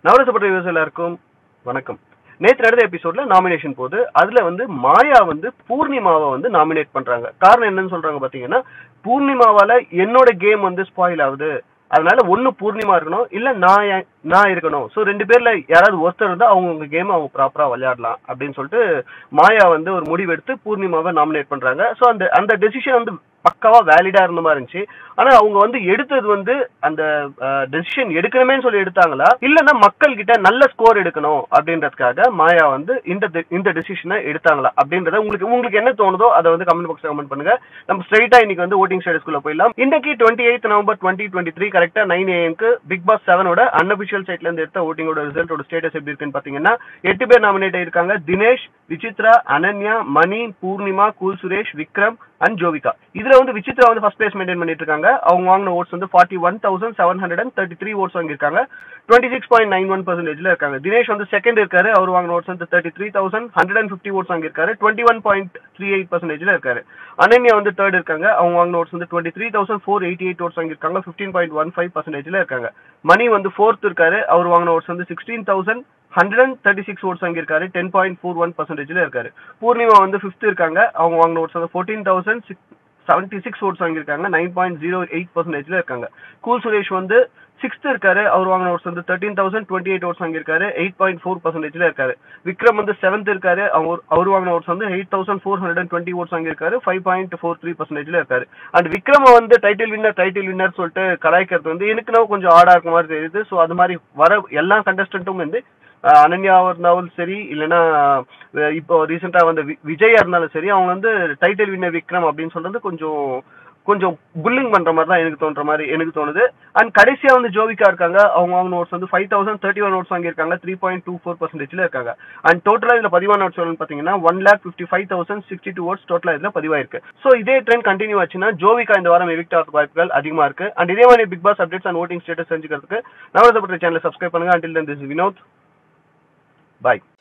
நவரசப்பட்ட use எல்லாருக்கும் வணக்கம் நேற்று நடந்த எபிசோட்ல நாமினேஷன் போது அதுல வந்து மாயா வந்து பூர்ணிமாவை வந்து நாமினேட் பண்றாங்க காரணம் என்னன்னு சொல்றாங்க பாத்தீங்கன்னா பூர்ணிமாவால என்னோட கேம் வந்து ஸ்பாயில் ஆகுது அதனால ஒண்ணு பூர்ணிமா இருக்கணும் இல்ல நான் ஏன்- நான் இருக்கணும் ஸோ ரெண்டு பேர்ல யாராவது ஒருத்தர் இருந்தா அவங்க உங்க கேம் அவங்க ப்ராப்பரா விளையாடலாம் அப்படின்னு சொல்லிட்டு மாயா வந்து ஒரு முடிவெடுத்து பூர்ணிமாவை நாமினேட் பண்றாங்க ஸோ அந்த அந்த டெசிஷன் வந்து பக்காவா வேலிடா இருந்த மாதிரி இருந்துச்சு ஆனா அவங்க வந்து எடுத்தது வந்து அந்த டெசிஷன் எடுக்கணுமேன்னு சொல்லி எடுத்தாங்களா இல்லைன்னா மக்கள் கிட்ட நல்ல ஸ்கோர் எடுக்கணும் அப்படின்றதுக்காக மாயா வந்து இந்த de- இந்த டெசிஷனை எடுத்தாங்களா அப்படின்றத உங்களுக்கு உங்களுக்கு என்ன தோணுதோ அதை வந்து கமெண்ட் பாக்ஸ்ல கமெண்ட் பண்ணுங்க நம்ம ஸ்ட்ரைட்டா இன்னைக்கு வந்து ஓட்டிங் ஸ்டேட்டஸ்குள்ள போயிடலாம் இன்னைக்கு twenty eight November twenty twenty three கரெக்டா நைன் ஏஎம்க்கு பிக் பாஸ் செவனோட அன்அபிஷியல் சைட்ல இருந்து எடுத்த ஓட்டிங்கோட ரிசல்ட்டோட ஸ்டேட்டஸ் எப்படி இருக்குன்னு பாத்தீங்கன்னா எட்டு பேர் நாமினேட் ஆயிருக்காங்க தினேஷ் விசித்ரா அனன்யா மணி பூர்ணிமா கூல் சுரேஷ் விக்ரம் அண்ட் ஜோவிகா இதுல வந்து விசித்ரா வந்து ஃபர்ஸ்ட் பிளேஸ் மெயின்டைன் பண்ணிட்டு இருக்காங்க அவங்க வாங்கின ஓட்ஸ் வந்து forty one thousand seven hundred and thirty three votes வாங்கியிருக்காங்க twenty six point nine one பர்சன்டேஜ்ல இருக்காங்க தினேஷ் வந்து செகண்ட் இருக்காரு அவர் வாங்கின ஓட்ஸ் வந்து thirty three thousand hundred and fifty votes வாங்கியிருக்காரு twenty one point three eight பர்சன்டேஜ்ல இருக்காரு அனன்யா வந்து தேர்ட் இருக்காங்க அவங்க வாங்கின ஓட்ஸ் வந்து twenty three thousand four eighty eight votes வாங்கியிருக்காங்க ஃபிஃப்டீன் பாயிண்ட் ஒன் ஃபைவ் பர்சன்டேஜ்ல இருக்காங்க மணி வந்து ஃபோர்த் இருக்காரு அவர் வாங்கின ஓட்ஸ் வந்து sixteen thousand hundred and thirty six votes வாங்கியிருக்காரு டென் பாயிண்ட் ஃபோர் ஒன் பர்சன்டேஜ்ல இருக்காரு பூர்ணிமா வந்து ஃபிஃப்த் இருக்காங்க அவங்க வாங்கின ஓட்ஸ் வந்து fourteen thousand six seventy six votes வாங்கியிருக்காங்க நைன் பாயிண்ட் ஜீரோ எயிட் பர்சன்டேஜ்ல இருக்காங்க கூல் சுரேஷ் வந்து சிக்ஸ்த் இருக்காரு அவர் வாங்கின ஓட்ஸ் வந்து thirteen thousand twenty eight votes வாங்கியிருக்காரு எயிட் பாயிண்ட் ஃபோர் பர்சன்டேஜ்ல இருக்காரு விக்ரம் வந்து செவன்த் இருக்காரு அவர் அவர் வாங்கின ஓட்ஸ் வந்து eight thousand four hundred and twenty votes வாங்கியிருக்காரு ஃபைவ் பாயிண்ட் ஃபோர் த்ரீ பர்சன்டேஜ்ல இருக்காரு அண்ட் விக்ரம வந்து டைட்டில் வின்னர் டைட்டில் வின்னர் சொல்லிட்டு கலாய்க்கிறது வந்து எனக்கு நான் கொஞ்சம் ஆடா இருக்க மாதிரி தெரியுது ஸோ அது மாதிரி வர எல்லா கண்டஸ்டன்ட்டும் வந்து அஹ், அனன்யாவா இருந்தாலும் சரி இல்லைன்னா அஹ், இப்போ ரீசெண்டா வந்த வி- விஜயா இருந்தாலும் சரி அவங்க வந்து டைட்டில் வின்னர் விக்ரம் அப்படின்னு சொல்றது கொஞ்சம் கொஞ்சம் புல்லிங் பண்ற மாதிரி தான் எனக்கு தோன்ற மாதிரி எனக்கு தோணுது அண்ட் கடைசியா வந்து ஜோவிகா இருக்காங்க அவங்க அவங்க நோட்ஸ் வந்து five thousand thirty one votes வாங்கியிருக்காங்க த்ரீ பாயிண்ட் டூ ஃபோர் பர்சன்டேஜ்ல இருக்காங்க அண்ட் டோட்டலா இதுல பதிவான நோட்ஸ் வந்து பாத்தீங்கன்னா one lakh fifty five thousand sixty two votes டோட்டலா இதுல பதிவாயிருக்கு ஸோ இதே ட்ரெண்ட் கண்டினியூ ஆச்சுன்னா ஜோவிகா இந்த வாரம் எவிக்ட் ஆகிறதுக்கு வாய்ப்புகள் அதிகமா இருக்கு அண்ட் இதே மாதிரி Bigg Boss updates and voting status தெரிஞ்சுக்கிறதுக்கு நவரசப்பட்ட சேனலை சப்ஸ்கிரைப் பண்ணுங்க அண்டில் திஸ் வினோத் பாய்